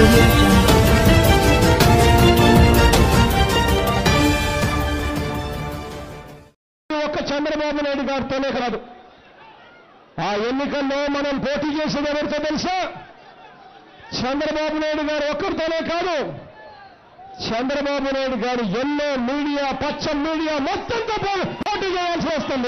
audio jungle. ఒక్క చంద్రబాబు నాయుడు గారితోనే కాదు ఆ ఎన్నికల్లో మనం పోటీ చేసేది ఎవరితో తెలుసా చంద్రబాబు నాయుడు గారు ఒక్కరితోనే కాదు చంద్రబాబు నాయుడు గారు ఎన్నో మీడియా పచ్చ మీడియా మొత్తంతో పో- పోటీ చేయాల్సి వస్తుంది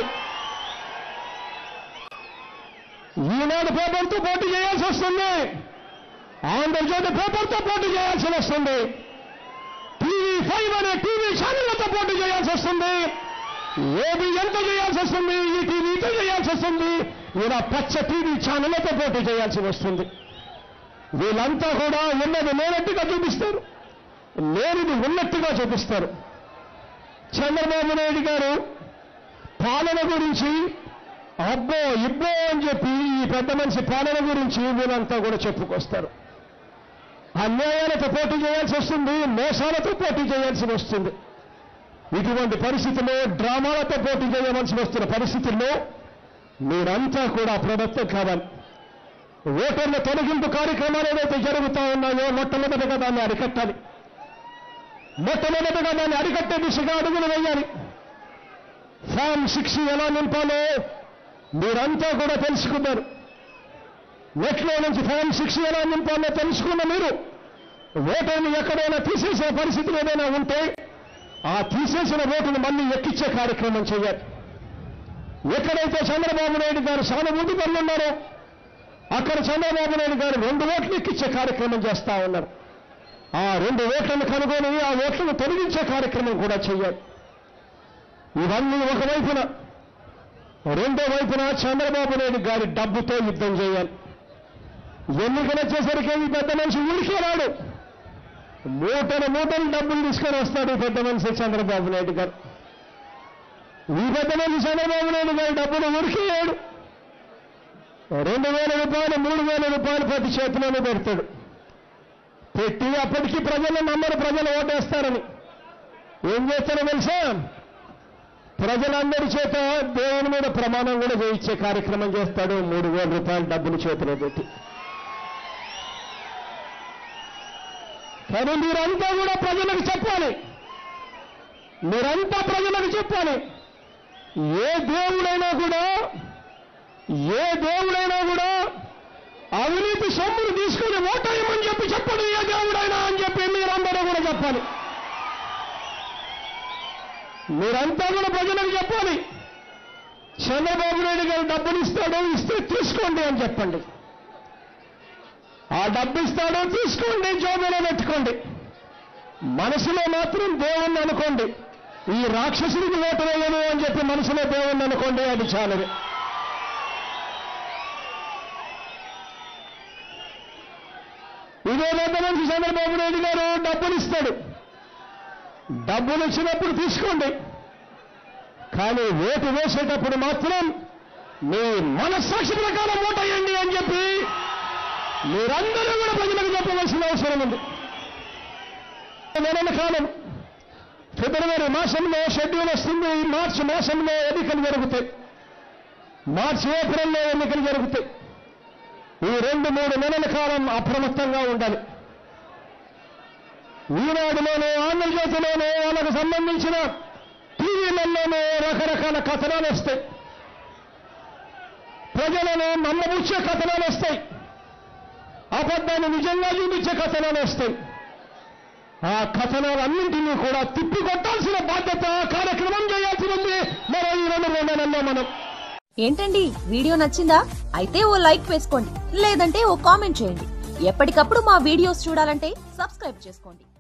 ఈనాడు పేపర్తో పోటీ చేయాల్సి వస్తుంది ఆంధ్రజ్యోతి పేపర్తో పోటీ చేయాల్సి వస్తుంది టీవీ ఫైవ్ అనే టీవీ ఛానళ్లతో పోటీ చేయాల్సి వస్తుంది ఏబి ఎంత చేయాల్సి వస్తుంది ఈ టీవీతో చేయాల్సి వస్తుంది ఇలా పచ్చ టీవీ ఛానళ్లతో పోటీ చేయాల్సి వస్తుంది వీళ్ళంతా కూడా ఉన్నది లేనట్టుగా చూపిస్తారు లేనిది ఉన్నట్టుగా చూపిస్తారు చంద్రబాబు నాయుడు గారు పాలన గురించి అబ్బో ఇబ్బో అని చెప్పి ఈ పెద్ద మనిషి పాలన గురించి వీళ్ళంతా కూడా చెప్పుకొస్తారు అన్యాయాలతో పోటీ చేయాల్సి వస్తుంది మోసాలతో పోటీ చేయాల్సి వస్తుంది ఇటువంటి పరిస్థితుల్లో డ్రామాలతో పోటీ చేయవలసి వస్తున్న పరిస్థితుల్లో మీరంతా కూడా ప్రభుత్వం కావాలి ఓటర్ల తొలగింపు కార్యక్రమాలు ఏదైతే జరుగుతూ ఉన్నాయో మొట్టమొదటిగా దాన్ని అరికట్టాలి మొట్టమొదటిగా దాన్ని అరికట్టే దిశగా అడుగులు వేయాలి ఫామ్ సిక్స్ ఎలా నింపాలో మీరంతా కూడా తెలుసుకున్నారు నెట్లో నుంచి ఫామ్ సిక్స్ ఎలా నింపాలో తెలుసుకున్న మీరు ఓటర్ని ఎక్కడైనా తీసేసే పరిస్థితులు ఏదైనా ఉంటే ఆ తీసేసిన ఓటును మళ్ళీ ఎక్కించే కార్యక్రమం చేయాలి ఎక్కడైతే చంద్రబాబు నాయుడు గారు సానుభూతి పనులున్నారో అక్కడ చంద్రబాబు నాయుడు గారు రెండు ఓట్లు ఎక్కించే కార్యక్రమం చేస్తా ఉన్నారు ఆ రెండు ఓట్లను కనుగొని ఆ ఓట్లను తొలగించే కార్యక్రమం కూడా చేయాలి ఇవన్నీ ఒకవైపున రెండో వైపున చంద్రబాబు నాయుడు గారి డబ్బుతో యుద్ధం చేయాలి ఎన్నికలు వచ్చేసరికి ఈ పెద్ద మనిషి ఊరికే రాడు మూటల మూటలు డబ్బులు తీసుకొని వస్తాడు ఈ పెద్ద మనిషి చంద్రబాబు నాయుడు గారు ఈ పెద్ద మనిషి చంద్రబాబు నాయుడు గారు డబ్బులు ఉరికేయాడు రెండు వేల రూపాయలు మూడు వేల రూపాయలు ప్రతి చేతిలోనే పెడతాడు పెట్టి అప్పటికి ప్రజలు నమ్మరు ప్రజలు ఓటేస్తారని ఏం చేస్తారో తెలుసా ప్రజలందరి చేత దేవుని మీద ప్రమాణం కూడా చేయించే కార్యక్రమం చేస్తాడు మూడు వేల రూపాయలు డబ్బులు చేతిలో పెట్టి కానీ మీరంతా కూడా ప్రజలకు చెప్పాలి మీరంతా ప్రజలకు చెప్పాలి ఏ దేవుడైనా కూడా ఏ దేవుడైనా కూడా అవినీతి సొమ్మును తీసుకుని ఓటేయమని చెప్పి చెప్పడు ఏ దేవుడైనా అని చెప్పి మీరందరూ కూడా చెప్పాలి మీరంతా కూడా ప్రజలకు చెప్పాలి చంద్రబాబు నాయుడు గారు డబ్బులు ఇస్తాడు ఇస్తే తీసుకోండి అని చెప్పండి ఆ డబ్బు ఇస్తాడో తీసుకోండి జోబులో పెట్టుకోండి మనసులో మాత్రం దేవుణ్ణి అనుకోండి ఈ రాక్షసుడికి ఓటు వేయను అని చెప్పి మనసులో దేవుణ్ణి అనుకోండి అది చాలదు ఇదే పెద్ద మనిషి చంద్రబాబు నాయుడు గారు డబ్బులు ఇస్తాడు డబ్బులు ఇచ్చినప్పుడు తీసుకోండి కానీ ఓటు వేసేటప్పుడు మాత్రం మీ మనస్సాక్షి ప్రకారం ఓటేయండి అని చెప్పి మీరందరూ కూడా ప్రజలకు చెప్పవలసిన అవసరం ఉంది నెలల కాలం ఫిబ్రవరి మాసంలో షెడ్యూల్ వస్తుంది మార్చి మాసంలో ఎన్నికలు జరుగుతాయి మార్చి ఏప్రిల్లో ఎన్నికలు జరుగుతాయి ఈ రెండు మూడు నెలల కాలం అప్రమత్తంగా ఉండాలి ఈనాడులోనూ ఆంధ్రజ్యోతిలోనూ వాళ్ళకు సంబంధించిన టీవీలలోనూ రకరకాల కథనాలు వస్తాయి ప్రజలను నమ్మబుచ్చే కథనాలు వస్తాయి అబద్ధాన్ని నిజంగా చూపించే కథనాలు వస్తాయి ఆ కథనాలన్నింటినీ కూడా తిప్పికొట్టాల్సిన బాధ్యత కార్యక్రమం చేయాల్సి ఉంది మరో ఈ రెండు మూడు నెలల్లో మనం ఏంటండి వీడియో నచ్చిందా అయితే ఓ లైక్ వేసుకోండి లేదంటే ఓ కామెంట్ చేయండి ఎప్పటికప్పుడు మా వీడియోస్ చూడాలంటే సబ్స్క్రైబ్ చేసుకోండి